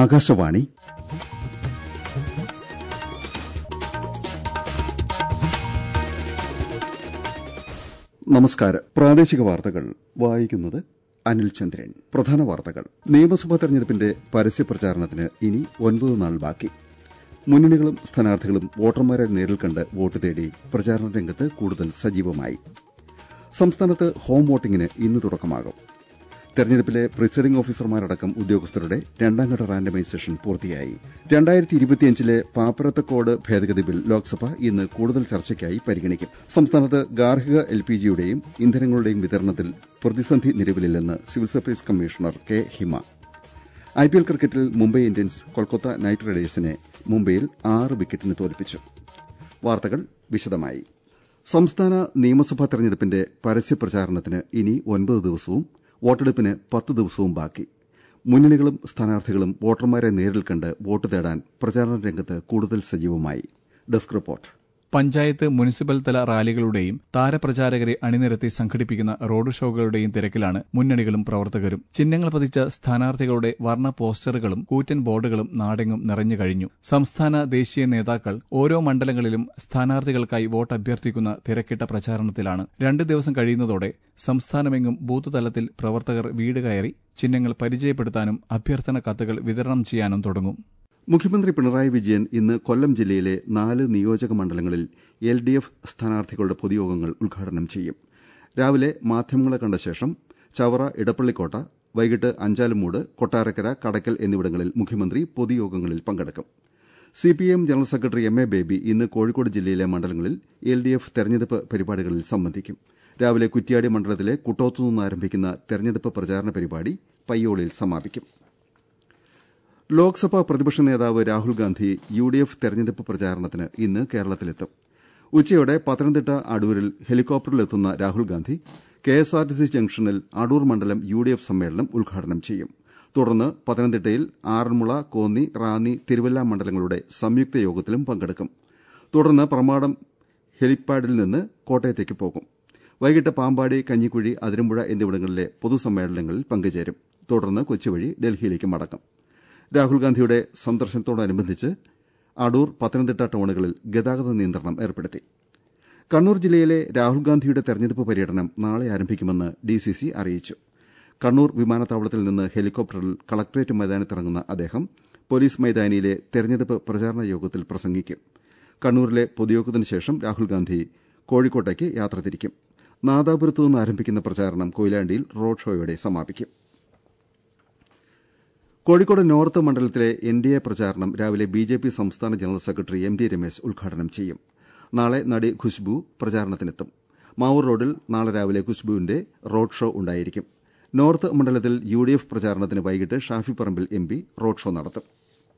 ആകാശവാണി നമസ്കാരം പ്രാദേശിക വാർത്തകൾ വായിക്കുന്നത് അനിൽ ചന്ദ്രൻ പ്രധാന വാർത്തകൾ നിയമസഭാ തെരഞ്ഞെടുപ്പിന്റെ പരസ്യപ്രചാരണത്തിന് ഇനി ഒൻപത് നാൾ ബാക്കി മുന്നണികളും സ്ഥാനാർത്ഥികളും വോട്ടർമാരെ നേരിൽ കണ്ട് വോട്ട് തേടി പ്രചാരണ രംഗത്ത് കൂടുതൽ സജീവമായി സംസ്ഥാനത്ത് ഹോം വോട്ടിംഗിന് ഇന്ന് തുടക്കമാകും തെരഞ്ഞെടുപ്പിലെ പ്രിസൈഡിംഗ് ഓഫീസർമാരടക്കം ഉദ്യോഗസ്ഥരുടെ രണ്ടാംഘട്ട റാൻഡമൈസേഷൻ പൂർത്തിയായി രണ്ടായിരത്തി ഇരുപത്തിയഞ്ചിലെ പാപ്പരത്തക്കോട് ഭേദഗതി ബിൽ ലോക്സഭ ഇന്ന് കൂടുതൽ ചർച്ചയ്ക്കായി പരിഗണിക്കും സംസ്ഥാനത്ത് ഗാർഹിക എൽപിജിയുടെയും ഇന്ധനങ്ങളുടെയും വിതരണത്തിൽ പ്രതിസന്ധി നിലവിലില്ലെന്ന് civil supplies commissioner K Hima IPL ക്രിക്കറ്റിൽ മുംബൈ ഇന്ത്യൻസ് കൊൽക്കത്ത നൈറ്റ് റൈഡേഴ്സിനെ മുംബൈയിൽ ആറ് വിക്കറ്റിന് തോൽപ്പിച്ചു വാർത്തകൾ വിശദമായി സംസ്ഥാന നിയമസഭാ തെരഞ്ഞെടുപ്പിന്റെ പരസ്യപ്രചാരണത്തിന് ഇനി ഒൻപത് ദിവസവും വോട്ടെടുപ്പിന് പത്ത് ദിവസവും ബാക്കി മുന്നണികളും സ്ഥാനാർത്ഥികളും വോട്ടർമാരെ നേരിൽ കണ്ട് വോട്ട് തേടാൻ പ്രചാരണ രംഗത്ത് കൂടുതൽ സജീവമായി ഡെസ്ക് റിപ്പോർട്ട് പഞ്ചായത്ത് മുനിസിപ്പൽ തല റാലികളുടെയും താരപ്രചാരകരെ അണിനിരത്തി സംഘടിപ്പിക്കുന്ന റോഡ് ഷോകളുടെയും തിരക്കിലാണ് മുന്നണികളും പ്രവർത്തകരും ചിഹ്നങ്ങൾ പതിച്ച സ്ഥാനാർത്ഥികളുടെ വർണ്ണ പോസ്റ്ററുകളും കൂറ്റൻ ബോർഡുകളും നാടെങ്ങും നിറഞ്ഞു കഴിഞ്ഞു സംസ്ഥാന ദേശീയ നേതാക്കൾ ഓരോ മണ്ഡലങ്ങളിലും സ്ഥാനാർത്ഥികൾക്കായി വോട്ട് അഭ്യർത്ഥിക്കുന്ന തിരക്കിട്ട പ്രചാരണത്തിലാണ് രണ്ട് ദിവസം കഴിയുന്നതോടെ സംസ്ഥാനമെങ്ങും ബൂത്ത് തലത്തിൽ പ്രവർത്തകർ വീട് കയറി ചിഹ്നങ്ങൾ പരിചയപ്പെടുത്താനും അഭ്യർത്ഥന കത്തുകൾ വിതരണം ചെയ്യാനും തുടങ്ങും മുഖ്യമന്ത്രി പിണറായി വിജയൻ ഇന്ന് കൊല്ലം ജില്ലയിലെ നാല് നിയോജക മണ്ഡലങ്ങളിൽ എൽ ഡി എഫ് സ്ഥാനാർത്ഥികളുടെ പൊതുയോഗങ്ങൾ ഉദ്ഘാടനം ചെയ്യും രാവിലെ മാധ്യമങ്ങളെ കണ്ട ശേഷം ചവറ ഇടപ്പള്ളിക്കോട്ട വൈകിട്ട് അഞ്ചാലുമൂട് കൊട്ടാരക്കര കടക്കൽ എന്നിവിടങ്ങളിൽ മുഖ്യമന്ത്രി പൊതുയോഗങ്ങളിൽ പങ്കെടുക്കും CPIM general secretary M A Baby ഇന്ന് കോഴിക്കോട് ജില്ലയിലെ മണ്ഡലങ്ങളിൽ എൽ ഡി എഫ് തെരഞ്ഞെടുപ്പ് പരിപാടികളിൽ സംബന്ധിക്കും രാവിലെ കുറ്റ്യാടി മണ്ഡലത്തിലെ കുട്ടോത്തുനിന്ന് ആരംഭിക്കുന്ന തെരഞ്ഞെടുപ്പ് പ്രചാരണ പരിപാടി പയ്യോളിൽ സമാപിക്കും ലോക്സഭാ പ്രതിപക്ഷ നേതാവ് Rahul Gandhi U D F തെരഞ്ഞെടുപ്പ് പ്രചാരണത്തിന് ഇന്ന് കേരളത്തിലെത്തും ഉച്ചയോടെ പത്തനംതിട്ട അടൂരിൽ ഹെലികോപ്റ്ററിലെത്തുന്ന Rahul Gandhi K S R T C ജംഗ്ഷനിൽ അടൂർ മണ്ഡലം യു ഡി എഫ് സമ്മേളനം ഉദ്ഘാടനം ചെയ്യും തുടർന്ന് പത്തനംതിട്ടയിൽ ആറന്മുള കോന്നി റാന്നി തിരുവല്ല മണ്ഡലങ്ങളുടെ സംയുക്ത യോഗത്തിലും പങ്കെടുക്കും തുടർന്ന് പ്രമാടം ഹെലിപ്പാഡിൽ നിന്ന് കോട്ടയത്തേക്ക് പോകും വൈകിട്ട് പാമ്പാടി കഞ്ഞിക്കുഴി അതിരമ്പുഴ എന്നിവിടങ്ങളിലെ പൊതുസമ്മേളനങ്ങളിൽ പങ്കുചേരും തുടർന്ന് കൊച്ചി വഴി ഡൽഹിയിലേക്ക് മടങ്ങും രാഹുൽ ഗാന്ധിയുടെ സന്ദർശനത്തോടനുബന്ധിച്ച് അടൂർ പത്തനംതിട്ട ടൌണുകളിൽ ഗതാഗത നിയന്ത്രണം ഏർപ്പെടുത്തി കണ്ണൂർ ജില്ലയിലെ രാഹുൽ ഗാന്ധിയുടെ തെരഞ്ഞെടുപ്പ് പര്യടനം നാളെ ആരംഭിക്കുമെന്ന് ഡിസിസി അറിയിച്ചു കണ്ണൂർ വിമാനത്താവളത്തിൽ നിന്ന് ഹെലികോപ്റ്ററിൽ കളക്ടറേറ്റ് മൈതാനത്തിറങ്ങുന്ന അദ്ദേഹം പോലീസ് മൈതാനിയിലെ തെരഞ്ഞെടുപ്പ് പ്രചാരണ യോഗത്തിൽ പ്രസംഗിക്കും കണ്ണൂരിലെ പൊതുയോഗത്തിന് ശേഷം രാഹുൽ ഗാന്ധി കോഴിക്കോട്ടേക്ക് യാത്ര തിരിക്കും നാദാപുരത്തു നിന്ന് ആരംഭിക്കുന്ന പ്രചാരണം കൊയിലാണ്ടിയിൽ റോഡ് ഷോയോടെ സമാപിക്കും കോഴിക്കോട് നോർത്ത് മണ്ഡലത്തിലെ എൻ ഡി എ പ്രചാരണം രാവിലെ ബി ജെ പി സംസ്ഥാന general secretary M T Ramesh ഉദ്ഘാടനം ചെയ്യും നാളെ നടി ഖുശ്ബു പ്രചാരണത്തിനെത്തും മാവൂർ റോഡിൽ നാളെ രാവിലെ ഖുശ്ബുവിന്റെ റോഡ് ഷോ ഉണ്ടായിരിക്കും നോർത്ത് മണ്ഡലത്തിൽ യു ഡി എഫ് പ്രചാരണത്തിന് വൈകിട്ട് Shafi Parambil M P road show നടത്തും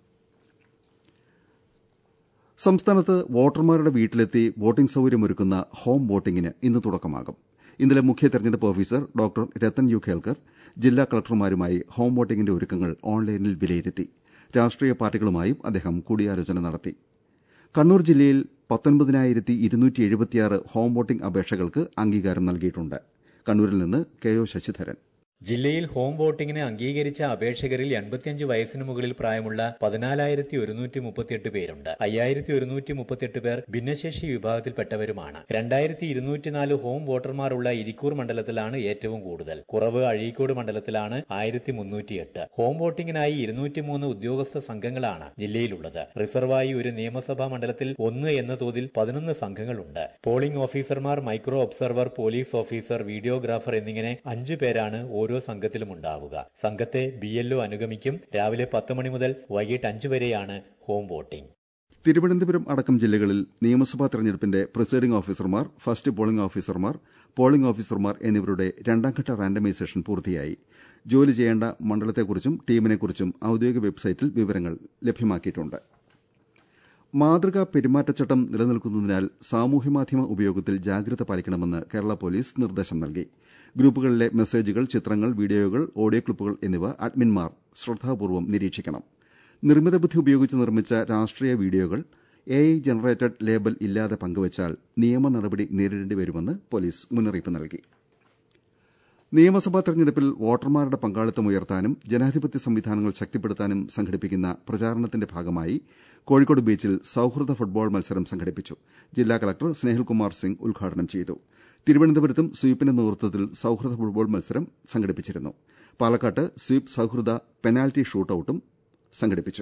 സംസ്ഥാനത്ത് വോട്ടർമാരുടെ വീട്ടിലെത്തി വോട്ടിംഗ് സൌകര്യമൊരുക്കുന്ന ഹോം വോട്ടിംഗിന് ഇന്ന് തുടക്കമാകും ഇന്നലെ മുഖ്യ തെരഞ്ഞെടുപ്പ് officer doctor Rathan U Kelkar ജില്ലാ കളക്ടർമാരുമായി ഹോം വോട്ടിംഗിന്റെ ഒരുക്കങ്ങൾ ഓൺലൈനിൽ വിലയിരുത്തി രാഷ്ട്രീയ പാർട്ടികളുമായും അദ്ദേഹം കൂടിയാലോചന നടത്തി കണ്ണൂർ ജില്ലയിൽ പത്തൊൻപതിനായിരത്തി ഇരുന്നൂറ്റി എഴുപത്തിയാറ് ഹോം വോട്ടിംഗ് അപേക്ഷകൾക്ക് അംഗീകാരം നൽകിയിട്ടുണ്ട് കണ്ണൂരിൽ നിന്ന് കെ ഒ ശശിധരൻ ജില്ലയിൽ ഹോം വോട്ടിംഗിന് അംഗീകരിച്ച അപേക്ഷകരിൽ എൺപത്തിയഞ്ച് വയസ്സിന് മുകളിൽ പ്രായമുള്ള പതിനാലായിരത്തി ഒരുന്നൂറ്റി മുപ്പത്തിയെട്ട് പേരുണ്ട് അയ്യായിരത്തി ഒരുന്നൂറ്റി മുപ്പത്തിയെട്ട് പേർ ഭിന്നശേഷി വിഭാഗത്തിൽപ്പെട്ടവരുമാണ് രണ്ടായിരത്തി ഇരുന്നൂറ്റിനാല് ഹോം വോട്ടർമാരുള്ള ഇരിക്കൂർ മണ്ഡലത്തിലാണ് ഏറ്റവും കൂടുതൽ കുറവ് അഴീക്കോട് മണ്ഡലത്തിലാണ് ആയിരത്തി മുന്നൂറ്റിയെട്ട് ഹോം വോട്ടിംഗിനായി ഇരുന്നൂറ്റിമൂന്ന് ഉദ്യോഗസ്ഥ സംഘങ്ങളാണ് ജില്ലയിലുള്ളത് റിസർവായി ഒരു നിയമസഭാ മണ്ഡലത്തിൽ ഒന്ന് എന്ന തോതിൽ പതിനൊന്ന് സംഘങ്ങളുണ്ട് പോളിംഗ് ഓഫീസർമാർ micro observer police officer videographer എന്നിങ്ങനെ അഞ്ചു പേരാണ് ഓരോ സംഘത്തിലും ഉണ്ടാവുക സംഘത്തെ ബി എൽഒ അനുഗമിക്കും രാവിലെ പത്ത് മണി മുതൽ വൈകിട്ട് അഞ്ചു വരെയാണ് ഹോം വോട്ടിംഗ് തിരുവനന്തപുരം അടക്കം ജില്ലകളിൽ നിയമസഭാ തെരഞ്ഞെടുപ്പിന്റെ പ്രിസൈഡിംഗ് ഓഫീസർമാർ ഫസ്റ്റ് പോളിംഗ് ഓഫീസർമാർ പോളിംഗ് ഓഫീസർമാർ എന്നിവരുടെ രണ്ടാംഘട്ട റാൻഡമൈസേഷൻ പൂർത്തിയായി ജോലി ചെയ്യേണ്ട മണ്ഡലത്തെക്കുറിച്ചും ടീമിനെക്കുറിച്ചും ഔദ്യോഗിക വെബ്സൈറ്റിൽ വിവരങ്ങൾ ലഭ്യമാക്കിയിട്ടുണ്ട് മാതൃകാ പെരുമാറ്റച്ചട്ടം നിലനിൽക്കുന്നതിനാൽ സാമൂഹ്യമാധ്യമ ഉപയോഗത്തിൽ ജാഗ്രത പാലിക്കണമെന്ന് കേരള പോലീസ് നിർദ്ദേശം നൽകി ഗ്രൂപ്പുകളിലെ മെസ്സേജുകൾ ചിത്രങ്ങൾ വീഡിയോകൾ ഓഡിയോ ക്ലിപ്പുകൾ എന്നിവ അഡ്മിൻമാർ ശ്രദ്ധാപൂർവ്വം നിരീക്ഷിക്കണം നിർമ്മിത ബുദ്ധി ഉപയോഗിച്ച് നിർമ്മിച്ച രാഷ്ട്രീയ വീഡിയോകൾ എ ഐ ജനറേറ്റഡ് ലേബൽ ഇല്ലാതെ പങ്കുവച്ചാൽ നിയമ നടപടി നേരിടേണ്ടി വരുമെന്ന് പോലീസ് മുന്നറിയിപ്പ് നൽകി നിയമസഭാ തെരഞ്ഞെടുപ്പിൽ വോട്ടർമാരുടെ പങ്കാളിത്തം ഉയർത്താനും ജനാധിപത്യ സംവിധാനങ്ങൾ ശക്തിപ്പെടുത്താനും സംഘടിപ്പിക്കുന്ന പ്രചാരണത്തിന്റെ ഭാഗമായി കോഴിക്കോട് ബീച്ചിൽ സൌഹൃദ ഫുട്ബോൾ മത്സരം സംഘടിപ്പിച്ചു ജില്ലാ കളക്ടർ സ്നേഹിൽകുമാർ സിംഗ് ഉദ്ഘാടനം ചെയ്തു തിരുവനന്തപുരത്തും സ്വീപിന്റെ നേതൃത്വത്തിൽ സൌഹൃദ ഫുട്ബോൾ മത്സരം സംഘടിപ്പിച്ചിരുന്നു പാലക്കാട്ട് സ്വീപ് സൌഹൃദ പെനാൽറ്റി ഷൂട്ടൌട്ടും സംഘടിപ്പിച്ചു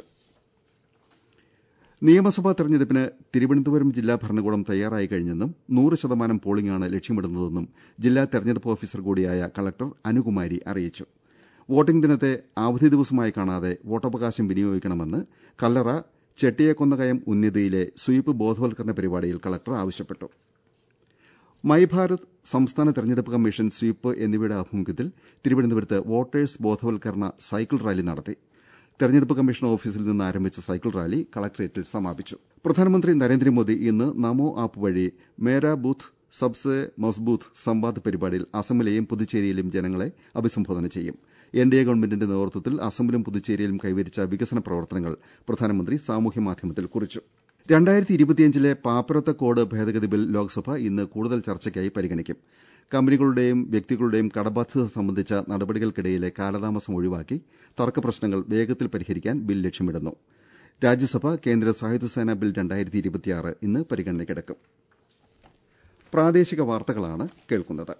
നിയമസഭാ തെരഞ്ഞെടുപ്പിന് തിരുവനന്തപുരം ജില്ലാ ഭരണകൂടം തയ്യാറായി കഴിഞ്ഞെന്നും നൂറ് ശതമാനം പോളിംഗാണ് ലക്ഷ്യമിടുന്നതെന്നും ജില്ലാ തെരഞ്ഞെടുപ്പ് ഓഫീസർ കൂടിയായ കളക്ടർ അനുകുമാരി അറിയിച്ചു വോട്ടിംഗ് ദിനത്തെ അവധി ദിവസമായി കാണാതെ വോട്ടവകാശം വിനിയോഗിക്കണമെന്ന് കല്ലറ ചെട്ടിയക്കൊന്നകയം ഉന്നതിയിലെ സ്വീപ് ബോധവൽക്കരണ പരിപാടിയിൽ കളക്ടർ ആവശ്യപ്പെട്ടു മൈ ഭാരത് സംസ്ഥാന തെരഞ്ഞെടുപ്പ് കമ്മീഷൻ സ്വീപ് എന്നിവയുടെ ആഭിമുഖ്യത്തിൽ തിരുവനന്തപുരത്ത് വോട്ടേഴ്സ് ബോധവൽക്കരണ സൈക്കിൾ റാലി നടത്തി തെരഞ്ഞെടുപ്പ് കമ്മീഷൻ ഓഫീസിൽ നിന്ന് ആരംഭിച്ച സൈക്കിൾ റാലി കളക്ടറേറ്റിൽ സമാപിച്ചു പ്രധാനമന്ത്രി നരേന്ദ്രമോദി ഇന്ന് നമോ ആപ്പ് വഴി മേരാ ബൂത്ത് സബ്സെ മസ്ബൂത്ത് സംവാദ് പരിപാടിയിൽ അസമിലെയും പുതുച്ചേരിയിലെയും ജനങ്ങളെ അഭിസംബോധന ചെയ്യും എൻഡിഎ ഗവൺമെന്റിന്റെ നേതൃത്വത്തിൽ അസമിലും പുതുച്ചേരിയിലും കൈവരിച്ച വികസന പ്രവർത്തനങ്ങൾ പ്രധാനമന്ത്രി സാമൂഹ്യമാധ്യമത്തിൽ കുറിച്ചു രണ്ടായിരത്തി ഇരുപത്തിയഞ്ചിലെ പാപ്പരത്ത കോഡ് ഭേദഗതി ബിൽ ലോക്സഭ ഇന്ന് കൂടുതൽ ചർച്ചയ്ക്കായി പരിഗണിക്കും കമ്പനികളുടെയും വ്യക്തികളുടെയും കടബാധ്യത സംബന്ധിച്ച നടപടികൾക്കിടയിലെ കാലതാമസം ഒഴിവാക്കി തർക്ക പ്രശ്നങ്ങൾ വേഗത്തിൽ പരിഹരിക്കാൻ ബിൽ ലക്ഷ്യമിടുന്നു രാജ്യസഭ കേന്ദ്ര സായുധസേന ബിൽ രണ്ടായിരത്തി ഇരുപത്തിയാറ് ഇന്ന് പരിഗണനയ്ക്കെടുക്കും പ്രാദേശിക വാർത്തകളാണ് കേൾക്കുന്നത്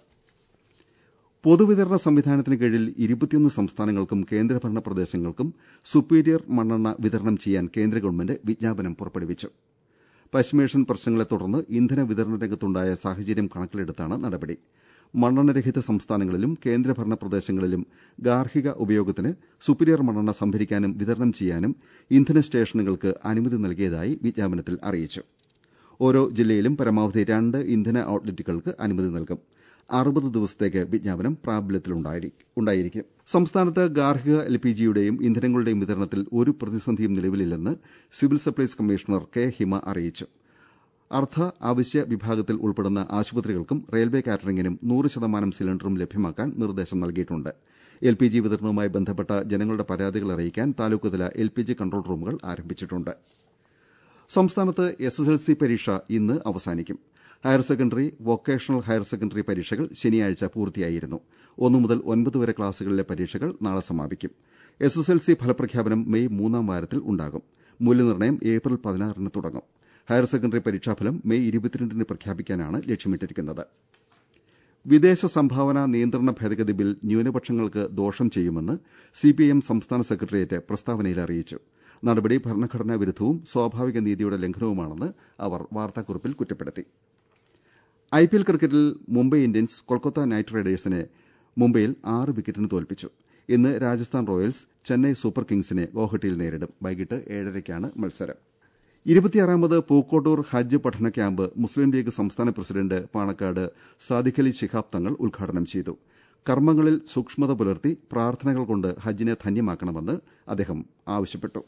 പൊതുവിതരണ സംവിധാനത്തിന് കീഴിൽ ഇരുപത്തിയൊന്ന് സംസ്ഥാനങ്ങൾക്കും കേന്ദ്രഭരണ പ്രദേശങ്ങൾക്കും സുപ്പീരിയർ മണ്ണെണ്ണ വിതരണം ചെയ്യാൻ കേന്ദ്ര ഗവൺമെന്റ് വിജ്ഞാപനം പുറപ്പെടുവിച്ചു പശ്ചിമേഷ്യൻ പ്രശ്നങ്ങളെ തുടർന്ന് ഇന്ധന വിതരണ രംഗത്തുണ്ടായ സാഹചര്യം കണക്കിലെടുത്താണ് നടപടി മണ്ണെണ്ണരഹിത സംസ്ഥാനങ്ങളിലും കേന്ദ്രഭരണ പ്രദേശങ്ങളിലും ഗാർഹിക ഉപയോഗത്തിന് സുപ്പീരിയർ മണ്ണെണ്ണ സംഭരിക്കാനും വിതരണം ചെയ്യാനും ഇന്ധന സ്റ്റേഷനുകൾക്ക് അനുമതി നൽകിയതായി വിജ്ഞാപനത്തിൽ അറിയിച്ചു ഓരോ ജില്ലയിലും പരമാവധി രണ്ട് ഇന്ധന ഔട്ട്ലെറ്റുകൾക്ക് അനുമതി നൽകും അറുപത് ദിവസത്തേക്ക് വിജ്ഞാപനം പ്രാബല്യത്തിലുണ്ടായിരിക്കും സംസ്ഥാനത്ത് ഗാർഹിക എൽപിജിയുടെയും ഇന്ധനങ്ങളുടെയും വിതരണത്തിൽ ഒരു പ്രതിസന്ധിയും നിലവിലില്ലെന്ന് civil supplies commissioner K Hima അറിയിച്ചു അർദ്ധ അവശ്യ വിഭാഗത്തിൽ ഉൾപ്പെടുന്ന ആശുപത്രികൾക്കും റെയിൽവേ കാറ്ററിംഗിനും നൂറ് ശതമാനം സിലിണ്ടറും ലഭ്യമാക്കാൻ നിർദ്ദേശം നൽകിയിട്ടുണ്ട് എൽപിജി വിതരണവുമായി ബന്ധപ്പെട്ട ജനങ്ങളുടെ പരാതികൾ അറിയിക്കാൻ താലൂക്കുതല എൽപിജി കൺട്രോൾ റൂമുകൾ ആരംഭിച്ചിട്ടുണ്ട് സംസ്ഥാനത്ത് എസ്എസ്എൽസി പരീക്ഷ ഇന്ന് അവസാനിക്കും higher secondary vocational higher secondary പരീക്ഷകൾ ശനിയാഴ്ച പൂർത്തിയായിരുന്നു ഒന്നു മുതൽ ഒൻപത് വരെ ക്ലാസുകളിലെ പരീക്ഷകൾ നാളെ സമാപിക്കും എസ്എസ്എൽസി ഫലപ്രഖ്യാപനം മെയ് മൂന്നാം വാരത്തിൽ ഉണ്ടാകും മൂല്യനിർണ്ണയം ഏപ്രിൽ പതിനാറിന് തുടങ്ങും ഹയർ സെക്കൻഡറി പരീക്ഷാഫലം മെയ് ഇരുപത്തിരണ്ടിന് പ്രഖ്യാപിക്കാനാണ് ലക്ഷ്യമിട്ടിരിക്കുന്നത് വിദേശ സംഭാവന നിയന്ത്രണ ഭേദഗതി ബിൽ ന്യൂനപക്ഷങ്ങൾക്ക് ദോഷം ചെയ്യുമെന്ന് സിപിഐഎം സംസ്ഥാന സെക്രട്ടേറിയറ്റ് പ്രസ്താവനയിൽ അറിയിച്ചു നടപടി ഭരണഘടനാ വിരുദ്ധവും സ്വാഭാവിക നീതിയുടെ ലംഘനവുമാണെന്ന് അവർ വാർത്താക്കുറിപ്പിൽ കുറ്റപ്പെടുത്തി ഐപിഎൽ ക്രിക്കറ്റിൽ മുംബൈ ഇന്ത്യൻസ് കൊൽക്കത്ത നൈറ്റ് റൈഡേഴ്സിനെ മുംബൈയിൽ ആറ് വിക്കറ്റിന് തോൽപ്പിച്ചു ഇന്ന് രാജസ്ഥാൻ റോയൽസ് ചെന്നൈ സൂപ്പർ കിങ്സിനെ ഗോഹട്ടിയിൽ നേരിടും വൈകിട്ട് ഏഴരയ്ക്കാണ് മത്സരം ഇരുപത്തിയാറാമത് പൂക്കോട്ടൂർ ഹജ്ജ് പഠന ക്യാമ്പ് മുസ്ലിം ലീഗ് സംസ്ഥാന പ്രസിഡന്റ് പാണക്കാട് സാദിഖലി ശിഹാബ് തങ്ങൾ ഉദ്ഘാടനം ചെയ്തു കർമ്മങ്ങളിൽ സൂക്ഷ്മത പുലർത്തി പ്രാർത്ഥനകൾ കൊണ്ട് ഹജ്ജിനെ ധന്യമാക്കണമെന്ന് അദ്ദേഹം ആവശ്യപ്പെട്ടു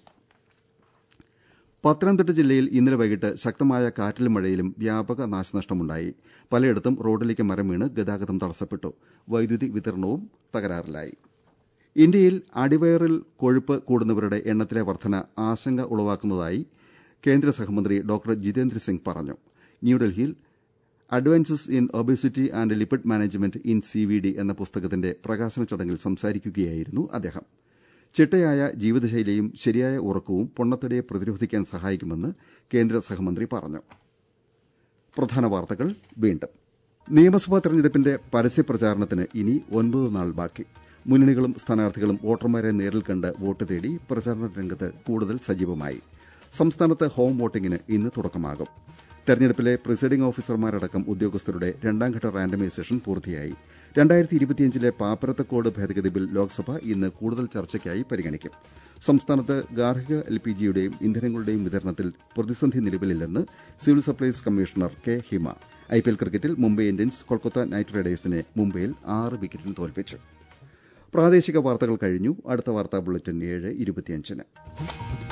പത്തനംതിട്ട ജില്ലയിൽ ഇന്നലെ വൈകിട്ട് ശക്തമായ കാറ്റിലും മഴയിലും വ്യാപക നാശനഷ്ടമുണ്ടായി പലയിടത്തും റോഡിലേക്ക് മരം വീണ് ഗതാഗതം തടസ്സപ്പെട്ടു വൈദ്യുതി വിതരണവും തകരാറിലായി ഇന്ത്യയിൽ അടിവയറിൽ കൊഴുപ്പ് കൂടുന്നവരുടെ എണ്ണത്തിലെ വർധന ആശങ്ക ഉളവാക്കുന്നതായി കേന്ദ്ര സഹമന്ത്രി ഡോക്ടർ ജിതേന്ദ്ര സിംഗ് പറഞ്ഞു ന്യൂഡൽഹിയിൽ advances in obesity and lipid management in C V D എന്ന പുസ്തകത്തിന്റെ പ്രകാശന ചടങ്ങിൽ സംസാരിക്കുകയായിരുന്നു അദ്ദേഹം ചിട്ടയായ ജീവിതശൈലിയും ശരിയായ ഉറക്കവും പൊണ്ണത്തടിയെ പ്രതിരോധിക്കാൻ സഹായിക്കുമെന്ന് കേന്ദ്ര സഹമന്ത്രി പറഞ്ഞു പ്രധാന വാർത്തകൾ വീണ്ടും നിയമസഭാ തെരഞ്ഞെടുപ്പിന്റെ പരസ്യ പ്രചാരണത്തിന് ഇനി ഒൻപത് നാൾ ബാക്കി മുന്നണികളും സ്ഥാനാർത്ഥികളും വോട്ടർമാരെ നേരിൽ കണ്ട് വോട്ട് തേടി പ്രചാരണ രംഗത്ത് കൂടുതൽ സജീവമായി സംസ്ഥാനത്ത് ഹോം വോട്ടിംഗിന് ഇന്ന് തുടക്കമാകും തെരഞ്ഞെടുപ്പിലെ പ്രിസൈഡിംഗ് ഓഫീസർമാരടക്കം ഉദ്യോഗസ്ഥരുടെ രണ്ടാംഘട്ട റാൻഡമൈസേഷൻ പൂർത്തിയായി രണ്ടായിരത്തി ഇരുപത്തിയഞ്ചിലെ പാപ്പരത്തക്കോട് ഭേദഗതി ബിൽ ലോക്സഭ ഇന്ന് കൂടുതൽ ചർച്ചയ്ക്കായി പരിഗണിക്കും സംസ്ഥാനത്ത് ഗാർഹിക എൽപിജിയുടെയും ഇന്ധനങ്ങളുടെയും വിതരണത്തിൽ പ്രതിസന്ധി നിലവിലില്ലെന്ന് civil supplies commissioner K Hima IPL ക്രിക്കറ്റിൽ മുംബൈ ഇന്ത്യൻസ് കൊൽക്കത്ത നൈറ്റ് റൈഡേഴ്സിനെ മുംബൈയിൽ ആറ് വിക്കറ്റിന് തോൽപ്പിച്ചു പ്രാദേശിക വാർത്തകൾ കഴിഞ്ഞു അടുത്ത വാർത്താ ബുള്ളറ്റിൻ ഏഴ് ഇരുപത്തിയഞ്ചിന്